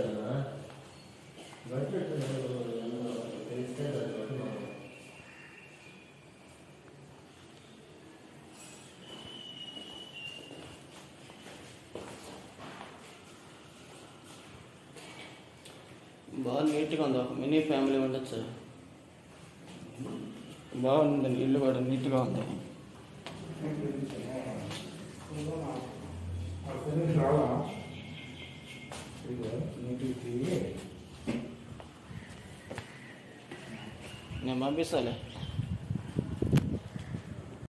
కదా బడ్జెట్ తెలిస్తే దాన్ని బట్టి మనం బాగా నీట్గా ఉంది ఒక మినీ ఫ్యామిలీ ఉండొచ్చు బాగుంది ఇల్లు కూడా నీట్గా ఉంది నేను పంపిస్తాలే